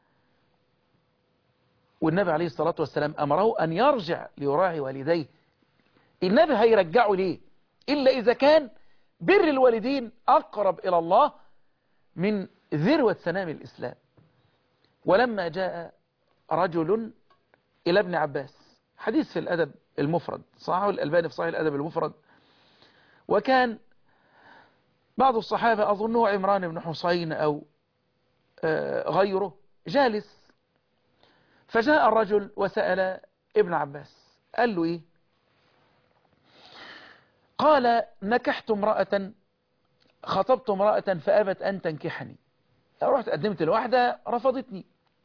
[SPEAKER 2] والنبي عليه الصلاة والسلام أمره أن يرجع ليراعي والديه النبي هيرجعه ليه إلا إذا كان بر الوالدين أقرب إلى الله من ذروة سنام الإسلام ولما جاء رجل إلى ابن عباس حديث في الأدب المفرد صححه الألباني في صحيح الأدب المفرد وكان بعض الصحابة أظنه عمران بن حسين أو غيره جالس فجاء الرجل وسأل ابن عباس قال له إيه قال نكحت امرأة خطبت امرأة فأبت أن تنكحني رحت قدمت الواحدة رفضتني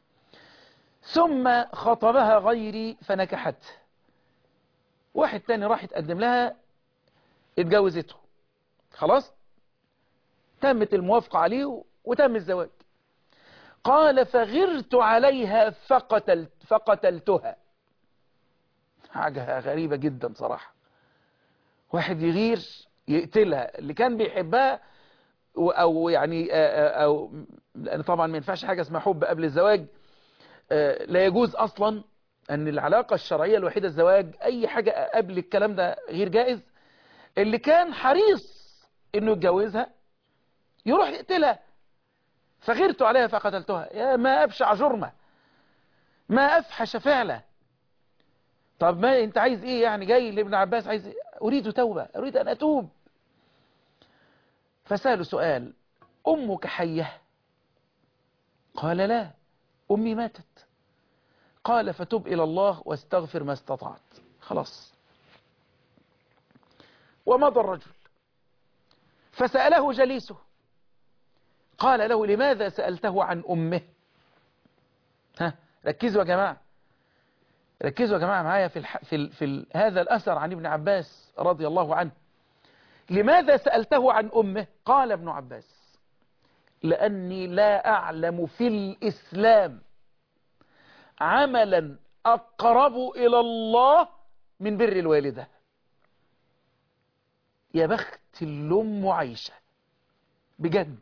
[SPEAKER 2] ثم خطبها غيري فنكحت واحد تاني راح يتقدم لها اتجوزته خلاص تمت الموافقة عليه وتم الزواج قال فغرت عليها فقتلت فقتلتها حاجة غريبة جدا صراحة واحد يغير يقتلها اللي كان بيحبها او يعني او لان طبعا ما ينفعش حاجة اسمها حب قبل الزواج لا يجوز اصلا ان العلاقة الشرعية الوحيدة الزواج اي حاجة قبل الكلام ده غير جائز اللي كان حريص انه يتجوزها يروح يقتلها فغرت عليها فقتلتها يا ما ابشع جرمه ما افحش فعله طب ما انت عايز ايه يعني جاي لابن عباس عايز إيه؟ اريد توبة اريد ان اتوب فسأله سؤال امك حية قال لا امي ماتت قال فتب الى الله واستغفر ما استطعت خلاص ومضى الرجل فسأله جليسه قال له لماذا سألته عن أمه ها ركزوا يا جماعة ركزوا يا جماعة معايا في, الح... في, ال... في ال... هذا الأثر عن ابن عباس رضي الله عنه لماذا سألته عن أمه قال ابن عباس لأني لا أعلم في الإسلام عملا أقرب إلى الله من بر الوالدة يا بخت الأم عايشة بجد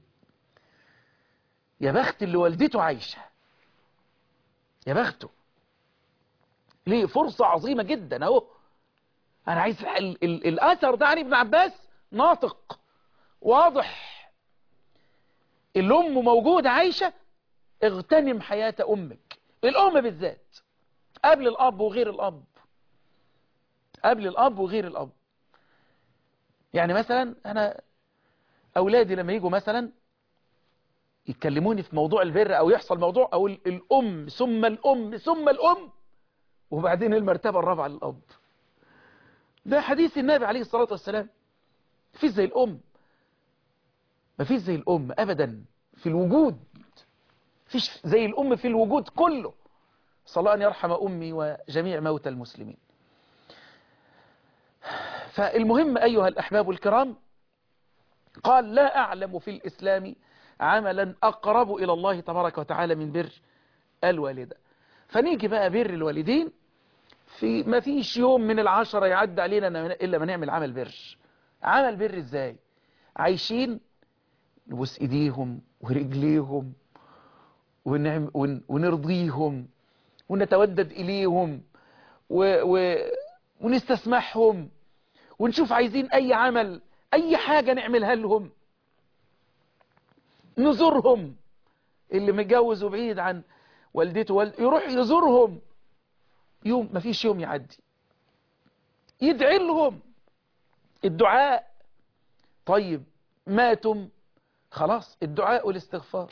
[SPEAKER 2] يا بخت اللي والدته عايشة يا بخته ليه فرصة عظيمة جدا اهو انا عايز ال ال الاثر ده عن ابن عباس ناطق واضح الام موجودة عايشة اغتنم حياة امك الام بالذات قبل الاب وغير الاب قبل الاب وغير الاب يعني مثلا انا اولادي لما يجوا مثلا يتكلموني في موضوع البر او يحصل موضوع او ال- الام ثم الام ثم الام وبعدين المرتبة الرابعة للاب ده حديث النبي عليه الصلاة والسلام مفيش زي الام مفيش زي الام ابدا في الوجود مفيش زي الام في الوجود كله صلى الله أن يرحم أمي وجميع موتى المسلمين فالمهم أيها الأحباب الكرام قال لا أعلم في الإسلام عملا أقرب إلى الله تبارك وتعالى من بر الوالدة فنيجي بقى بر الوالدين في ما فيش يوم من العشرة يعد علينا إلا ما نعمل عمل بر عمل بر إزاي عايشين نبوس إيديهم ورجليهم ونعم ون ونرضيهم ونتودد إليهم و و ونستسمحهم ونشوف عايزين أي عمل أي حاجة نعملها لهم نزورهم اللي متجوز وبعيد عن والدته والد يروح يزورهم يوم ما فيش يوم يعدي يدعي لهم الدعاء طيب ماتم خلاص الدعاء والاستغفار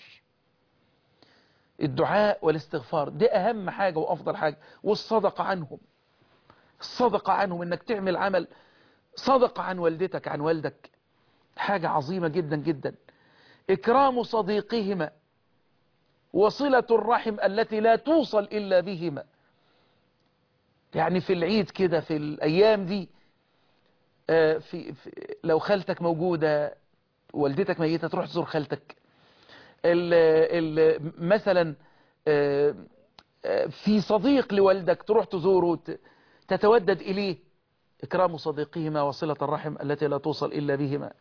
[SPEAKER 2] الدعاء والاستغفار دي أهم حاجة وأفضل حاجة والصدقة عنهم الصدقة عنهم إنك تعمل عمل صدقة عن والدتك عن والدك حاجة عظيمة جدا جدا إكرام صديقهما وصلة الرحم التي لا توصل إلا بهما يعني في العيد كده في الأيام دي آه، في, في لو خالتك موجودة والدتك ميتة تروح تزور خالتك ال ال مثلا آه، آه، في صديق لوالدك تروح تزوره ت- تتودد إليه إكرام صديقهما وصلة الرحم التي لا توصل إلا بهما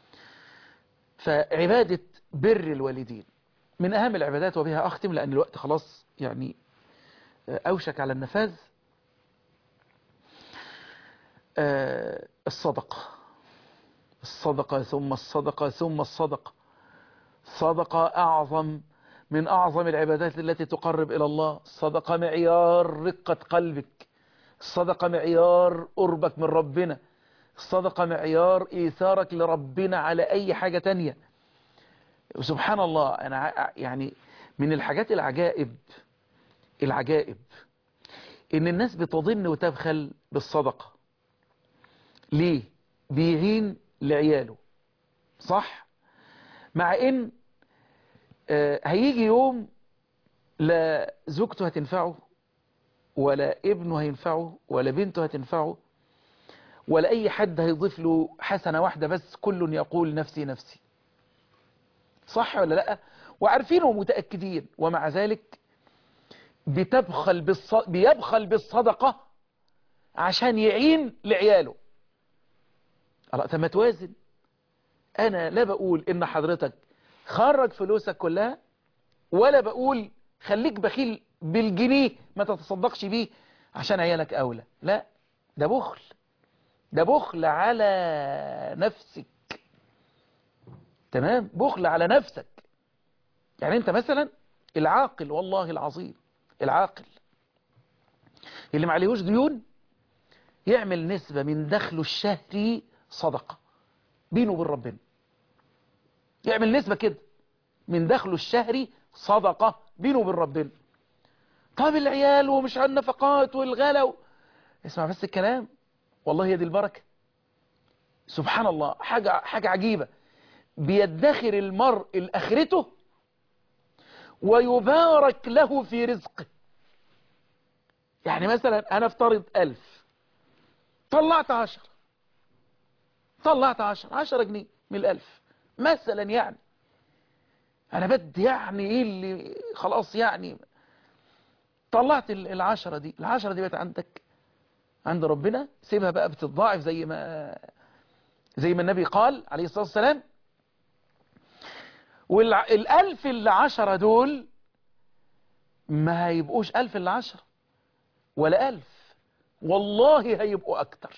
[SPEAKER 2] فعبادة بر الوالدين من أهم العبادات وبها أختم لأن الوقت خلاص يعني آه، أوشك على النفاذ آه، الصدقة الصدقة ثم الصدقة ثم الصدقة صدقة أعظم من أعظم العبادات التي تقرب إلى الله صدقة معيار رقة قلبك الصدقة معيار قربك من ربنا الصدقة معيار إيثارك لربنا على أي حاجة تانية وسبحان الله أنا ع- يعني من الحاجات العجائب العجائب إن الناس بتظن وتبخل بالصدقة ليه بيهين لعياله صح مع ان آه، هيجي يوم لا زوجته هتنفعه ولا ابنه هينفعه ولا بنته هتنفعه ولا اي حد هيضيف له حسنة واحدة بس كل يقول نفسي نفسي صح ولا لا وعارفين ومتأكدين ومع ذلك بتبخل بالص... بيبخل بالصدقة عشان يعين لعياله الله طب ما توازن انا لا بقول ان حضرتك خرج فلوسك كلها ولا بقول خليك بخيل بالجنيه ما تتصدقش بيه عشان عيالك اولى لا ده بخل ده بخل على نفسك تمام بخل على نفسك يعني انت مثلا العاقل والله العظيم العاقل اللي ما عليهوش ديون يعمل نسبة من دخله الشهري صدقة بينه وبين ربنا يعمل نسبة كده من دخله الشهري صدقة بينه وبين ربنا طب العيال ومش عن نفقات والغلا و... اسمع بس الكلام والله هي دي البركة سبحان الله حاجة, حاجة عجيبة بيدخر المرء لآخرته ويبارك له في رزقه يعني مثلا أنا افترض ألف طلعت عشر طلعت عشر عشرة جنيه من الألف مثلا يعني أنا بدي يعني إيه اللي خلاص يعني طلعت ال- العشرة دي العشرة دي بقت عندك عند ربنا سيبها بقى بتتضاعف زي ما زي ما النبي قال عليه الصلاة والسلام والألف اللي عشرة دول ما هيبقوش ألف اللي عشرة ولا ألف والله هيبقوا أكتر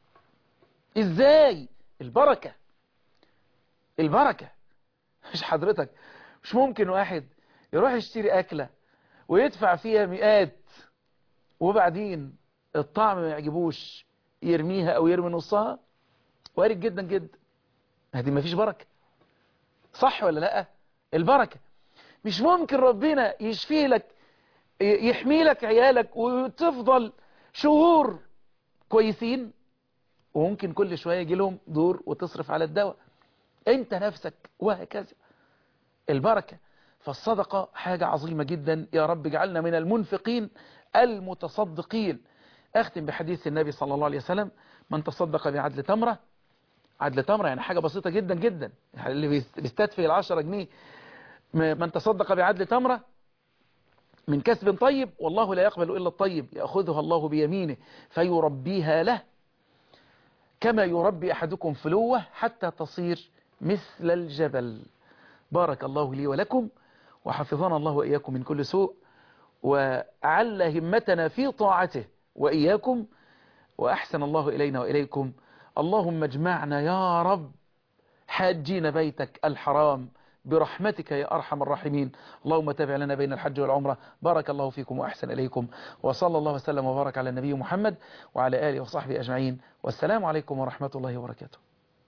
[SPEAKER 2] إزاي البركة البركة مش حضرتك مش ممكن واحد يروح يشتري أكلة ويدفع فيها مئات وبعدين الطعم ما يعجبوش يرميها أو يرمي نصها وارد جدا جدا هذه ما فيش بركة صح ولا لا البركة مش ممكن ربنا يشفي لك يحمي لك عيالك وتفضل شهور كويسين وممكن كل شوية يجي لهم دور وتصرف على الدواء انت نفسك وهكذا البركة فالصدقة حاجة عظيمة جدا يا رب اجعلنا من المنفقين المتصدقين اختم بحديث النبي صلى الله عليه وسلم من تصدق بعدل تمرة عدل تمرة يعني حاجة بسيطة جدا جدا يعني اللي بيستدفي العشرة جنيه من تصدق بعدل تمرة من كسب طيب والله لا يقبل إلا الطيب يأخذها الله بيمينه فيربيها له كما يربي أحدكم فلوة حتى تصير مثل الجبل بارك الله لي ولكم وحفظنا الله وإياكم من كل سوء وعل همتنا في طاعته وإياكم وأحسن الله إلينا وإليكم اللهم اجمعنا يا رب حاجين بيتك الحرام برحمتك يا أرحم الراحمين اللهم تابع لنا بين الحج والعمرة بارك الله فيكم وأحسن إليكم وصلى الله وسلم وبارك على النبي محمد وعلى آله وصحبه أجمعين والسلام عليكم ورحمة الله وبركاته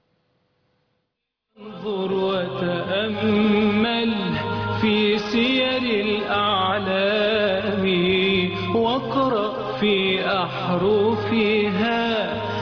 [SPEAKER 1] انظر وتأمل في سير الأعلام واقرأ في أحرفها